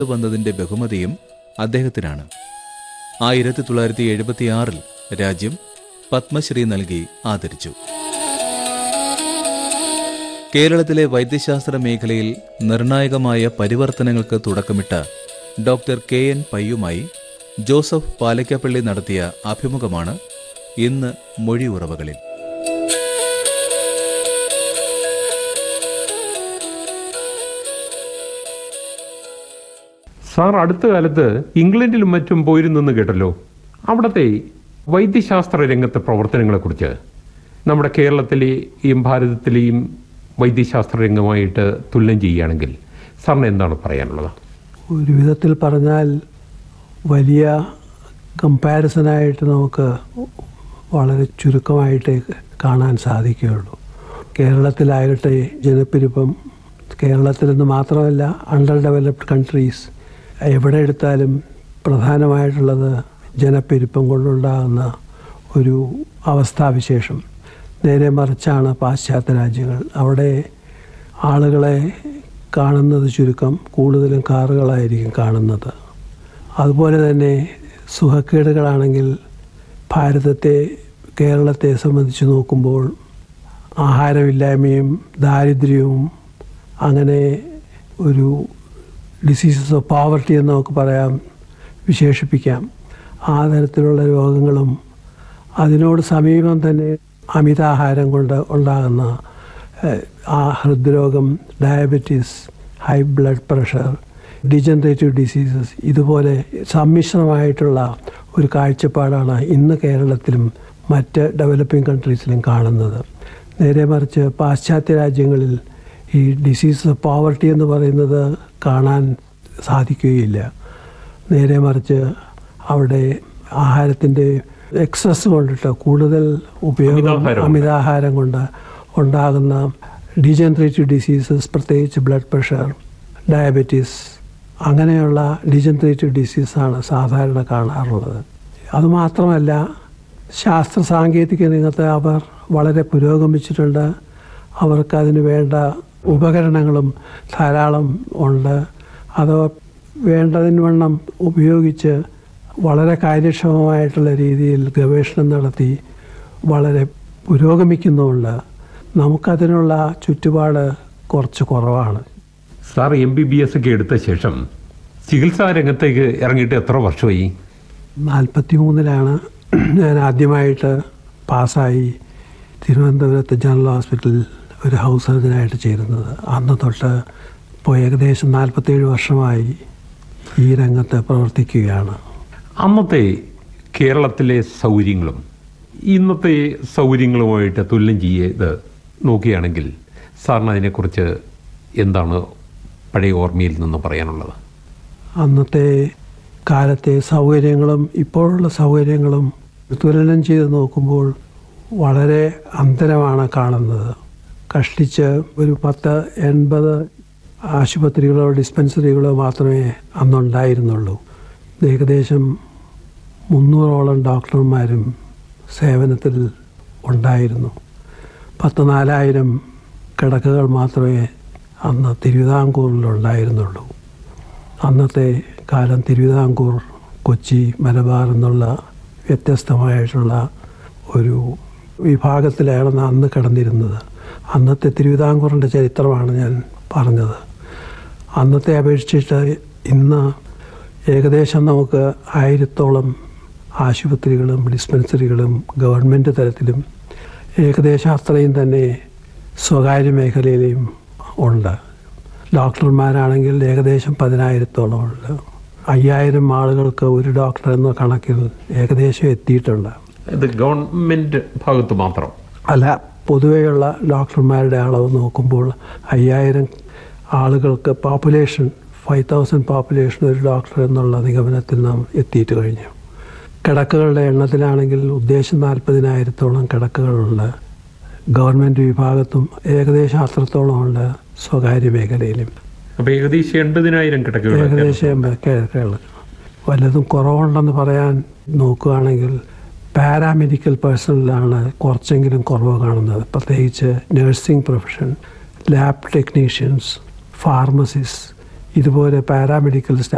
വന്നതിന്റെ ബഹുമതിയും അദ്ദേഹത്തിനാണ് ആയിരത്തി തൊള്ളായിരത്തി എഴുപത്തിയാറിൽ രാജ്യം പത്മശ്രീ നൽകി ആദരിച്ചു കേരളത്തിലെ വൈദ്യശാസ്ത്ര മേഖലയിൽ നിർണായകമായ പരിവർത്തനങ്ങൾക്ക് തുടക്കമിട്ട ഡോക്ടർ കെ എൻ പയ്യുമായി ജോസഫ് പാലക്കാപ്പള്ളി നടത്തിയ അഭിമുഖമാണ് ഇന്ന് മൊഴി ഉറവകളിൽ സാർ അടുത്ത കാലത്ത് ഇംഗ്ലണ്ടിലും മറ്റും പോയിരുന്നെന്ന് കേട്ടല്ലോ അവിടുത്തെ വൈദ്യശാസ്ത്ര രംഗത്തെ പ്രവർത്തനങ്ങളെക്കുറിച്ച് നമ്മുടെ കേരളത്തിലെയും ഭാരതത്തിലെയും വൈദ്യശാസ്ത്ര രംഗമായിട്ട് തുല്യം ചെയ്യുകയാണെങ്കിൽ സാറിന് എന്താണ് പറയാനുള്ളത് ഒരു വിധത്തിൽ പറഞ്ഞാൽ വലിയ കമ്പാരിസനായിട്ട് നമുക്ക് വളരെ ചുരുക്കമായിട്ട് കാണാൻ സാധിക്കുകയുള്ളൂ കേരളത്തിലാകട്ടെ ജനപ്പെരുപ്പം കേരളത്തിൽ നിന്ന് മാത്രമല്ല അണ്ടർ ഡെവലപ്ഡ് കൺട്രീസ് എവിടെ എടുത്താലും പ്രധാനമായിട്ടുള്ളത് ജനപ്പെരുപ്പം കൊണ്ടുണ്ടാകുന്ന ഒരു അവസ്ഥാവിശേഷം നേരെ മറിച്ചാണ് പാശ്ചാത്യ രാജ്യങ്ങൾ അവിടെ ആളുകളെ കാണുന്നത് ചുരുക്കം കൂടുതലും കാറുകളായിരിക്കും കാണുന്നത് അതുപോലെ തന്നെ സുഖക്കേടുകളാണെങ്കിൽ ഭാരതത്തെ കേരളത്തെ സംബന്ധിച്ച് നോക്കുമ്പോൾ ആഹാരമില്ലായ്മയും ദാരിദ്ര്യവും അങ്ങനെ ഒരു ഡിസീസസ് ഓഫ് പോവർട്ടി എന്ന് നമുക്ക് പറയാം വിശേഷിപ്പിക്കാം ആ തരത്തിലുള്ള രോഗങ്ങളും അതിനോട് സമീപം തന്നെ അമിതാഹാരം കൊണ്ട് ഉണ്ടാകുന്ന ഏഹ്, ആ ഹൃദ്രോഗം diabetes high blood pressure degenerative diseases ഇതുപോലെ സമ്മിശ്രമായിട്ടുള്ള ഒരു കാഴ്ചപ്പാടാണ് ഇന്ന് കേരളത്തിലും മറ്റ് ഡെവലപ്പിംഗ് കൺട്രീസിലും കാണുന്നത് നേരെ മറിച്ച് പാശ്ചാത്യ രാജ്യങ്ങളിൽ ഈ ഡിസീസ് ഓഫ് പോവർട്ടി എന്ന് പറയുന്നത് കാണാൻ സാധിക്കുകയില്ല നേരെ മറിച്ച് അവിടെ ആഹാരത്തിൻ്റെ എക്സസ് കൊണ്ടിട്ട് കൂടുതൽ ഉപയോഗം അമിതാഹാരം. അമിതാഹാരം കൊണ്ട് ഉണ്ടാകുന്ന ഡീജനറേറ്റീവ് ഡിസീസസ് പ്രത്യേകിച്ച് ബ്ലഡ് പ്രഷർ ഡയബറ്റീസ് അങ്ങനെയുള്ള ഡീജനറേറ്റീവ് ഡിസീസാണ് സാധാരണ കാണാറുള്ളത് അതുമാത്രമല്ല ശാസ്ത്ര സാങ്കേതിക രംഗത്ത് അവർ വളരെ പുരോഗമിച്ചിട്ടുണ്ട് അവർക്ക് അതിന് വേണ്ട ഉപകരണങ്ങളും ധാരാളം ഉണ്ട് അത് വേണ്ടതിന് വണ്ണം ഉപയോഗിച്ച് വളരെ കാര്യക്ഷമമായിട്ടുള്ള രീതിയിൽ ഗവേഷണം നടത്തി വളരെ പുരോഗമിക്കുന്നുമുണ്ട് നമുക്കതിനുള്ള ചുറ്റുപാട് കുറച്ച് കുറവാണ് sir M B B S ഒക്കെ എടുത്ത ശേഷം ചികിത്സാ രംഗത്തേക്ക് ഇറങ്ങിയിട്ട് എത്ര വർഷമായി നാൽപ്പത്തി മൂന്നിലാണ് ഞാൻ ആദ്യമായിട്ട് പാസ്സായി തിരുവനന്തപുരത്ത് ജനറൽ ഹോസ്പിറ്റലിൽ ഒരു ഹൗസ് സർജനായിട്ട് ചേരുന്നത് അന്ന് തൊട്ട് ഇപ്പോൾ ഏകദേശം നാൽപ്പത്തേഴ് വർഷമായി ഈ രംഗത്ത് പ്രവർത്തിക്കുകയാണ് അന്നത്തെ കേരളത്തിലെ സൗകര്യങ്ങളും ഇന്നത്തെ സൗകര്യങ്ങളുമായിട്ട് തുല്യം ചെയ്ത് നോക്കുകയാണെങ്കിൽ സാറിന് അതിനെക്കുറിച്ച് എന്താണ് പഴയ ഓർമ്മയിൽ നിന്ന് പറയാനുള്ളത് അന്നത്തെ കാലത്തെ സൗകര്യങ്ങളും ഇപ്പോഴുള്ള സൗകര്യങ്ങളും തുലനം ചെയ്ത് നോക്കുമ്പോൾ വളരെ അന്തരമാണ് കാണുന്നത് കഷ്ടിച്ച് ഒരു പത്ത് എൺപത് ആശുപത്രികളോ ഡിസ്പെൻസറികളോ മാത്രമേ അന്നുണ്ടായിരുന്നുള്ളൂ ഏകദേശം മുന്നൂറോളം ഡോക്ടർമാരും സേവനത്തിൽ ഉണ്ടായിരുന്നു പത്ത് നാലായിരം കിടക്കകൾ മാത്രമേ അന്ന് തിരുവിതാംകൂറിലുണ്ടായിരുന്നുള്ളൂ അന്നത്തെ കാലം തിരുവിതാംകൂർ കൊച്ചി മലബാർ എന്നുള്ള വ്യത്യസ്തമായിട്ടുള്ള ഒരു വിഭാഗത്തിലാണ് അന്ന് കിടന്നിരുന്നത് അന്നത്തെ തിരുവിതാംകൂറിൻ്റെ ചരിത്രമാണ് ഞാൻ പറഞ്ഞത് അന്നത്തെ അപേക്ഷിച്ചിട്ട് ഇന്ന് ഏകദേശം നമുക്ക് ആയിരത്തോളം ആശുപത്രികളും ഡിസ്പെൻസറികളും ഗവൺമെൻറ് തലത്തിലും ഏകദേശം അത്രയും തന്നെ സ്വകാര്യ മേഖലയിലും ഉണ്ട് ഡോക്ടർമാരാണെങ്കിൽ ഏകദേശം പതിനായിരത്തോളം ഉണ്ട് അയ്യായിരം ആളുകൾക്ക് ഒരു ഡോക്ടർ എന്ന കണക്കിൽ ഏകദേശം എത്തിയിട്ടുണ്ട് ഇത് ഗവൺമെന്റ് ഭാഗത്ത് മാത്രം അല്ല പൊതുവെയുള്ള ഡോക്ടർമാരുടെ അളവ് നോക്കുമ്പോൾ അയ്യായിരം ആളുകൾക്ക് പോപ്പുലേഷൻ ഫൈവ് തൗസൻഡ് പോപ്പുലേഷൻ ഒരു ഡോക്ടർ എന്നുള്ള നിഗമനത്തിൽ നാം എത്തിയിട്ട് കഴിഞ്ഞു കിടക്കുകളുടെ എണ്ണത്തിലാണെങ്കിൽ ഉദ്ദേശം നാൽപ്പതിനായിരത്തോളം കിടക്കുകളുണ്ട് ഗവൺമെൻറ് വിഭാഗത്തും ഏകദേശം അത്രത്തോളം ഉണ്ട് സ്വകാര്യ മേഖലയിലും അപ്പൊ ഏകദേശം എൺപതിനായിരം കിടക്കുകൾ ഏകദേശം കിഴക്കുകൾ വല്ലതും കുറവുണ്ടെന്ന് പറയാൻ നോക്കുകയാണെങ്കിൽ പാരാമെഡിക്കൽ പേഴ്സണലാണ് കുറച്ചെങ്കിലും കുറവ് കാണുന്നത് പ്രത്യേകിച്ച് nursing profession lab technicians pharmacist ഇതുപോലെ പാരാമെഡിക്കൽ സ്റ്റാഫ്